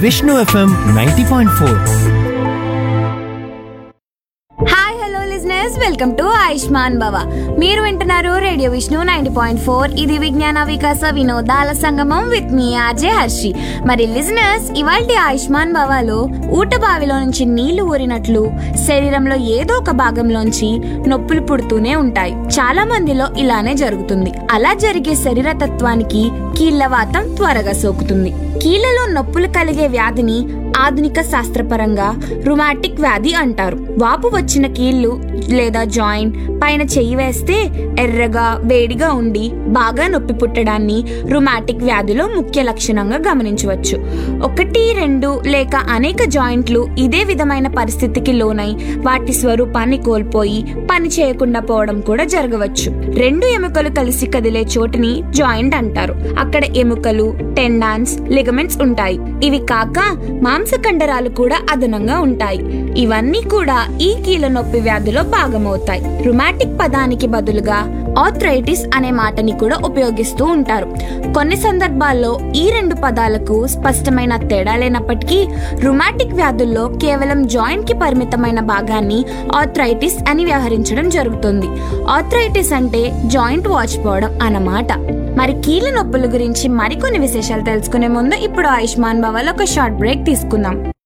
Vishnu FM ninety point four hi hello listeners welcome to Ayushman Bhava మీరు వింటున్నారు radio Vishnu ninety point four ఇది విజ్ఞాన వికాస వినోదాల సంగమం విత్ మీ ఆర్జే హర్షి మరి లిజనర్స్ ఇవాల్టి ఆయుష్మాన్ భవలో ఊట బావిలో నుంచి నీళ్లు ఊరినట్లు శరీరంలో ఏదో ఒక భాగంలోంచి నొప్పులు పుడుతూనే ఉంటాయి చాలా మందిలో ఇలానే జరుగుతుంది అలా జరిగే శరీర తత్వానికి కీళ్లవాతం త్వరగా సోకుతుంది కీళ్లలో నొప్పులు కలిగే వ్యాధిని ఆధునిక శాస్త్రపరంగా రుమాటిక్ వ్యాధి అంటారు వాపు వచ్చిన కీళ్లు లేదా జాయింట్ పైన చెయ్యి వేస్తే ఎర్రగా వేడిగా ఉండి బాగా నొప్పి పుట్టడాన్ని రుమాటిక్ వ్యాధిలో ముఖ్య లక్షణంగా గమనించవచ్చు ఒకటి రెండు లేక అనేక జాయింట్లు ఇదే విధమైన పరిస్థితికి లోనై వాటి స్వరూపాన్ని కోల్పోయి పని చేయకుండా పోవడం కూడా జరగవచ్చు రెండు ఎముకలు కలిసి కదిలే చోటుని జాయింట్ అంటారు అక్కడ ఎముకలు టెండాన్స్ లిగమెంట్స్ ఉంటాయి ఇవి కాక మాంసకండరాలు కూడా అదనంగా ఉంటాయి ఇవన్నీ కూడా ఈ కీళ్ళ నొప్పి వ్యాధిలో భాగమవుతాయి రుమాటిక్ పదానికి బదులుగా ఆర్థరైటిస్ అనే మాటని కూడా ఉపయోగిస్తూ ఉంటారు కొన్ని సందర్భాల్లో ఈ రెండు పదాలకు స్పష్టమైన తేడా లేనప్పటికీ రుమాటిక్ వ్యాధుల్లో కేవలం జాయింట్ కి పరిమితమైన భాగాన్ని ఆర్థరైటిస్ అని వ్యవహరించడం జరుగుతుంది ఆర్థరైటిస్ అంటే జాయింట్ వాచిపోవడం అన్నమాట మరి కీళ్ళ నొప్పుల గురించి మరికొన్ని విశేషాలు తెలుసుకునే ముందు ఇప్పుడు ఆయుష్మాన్ భవల్ ఒక షార్ట్ బ్రేక్ తీసుకుందాం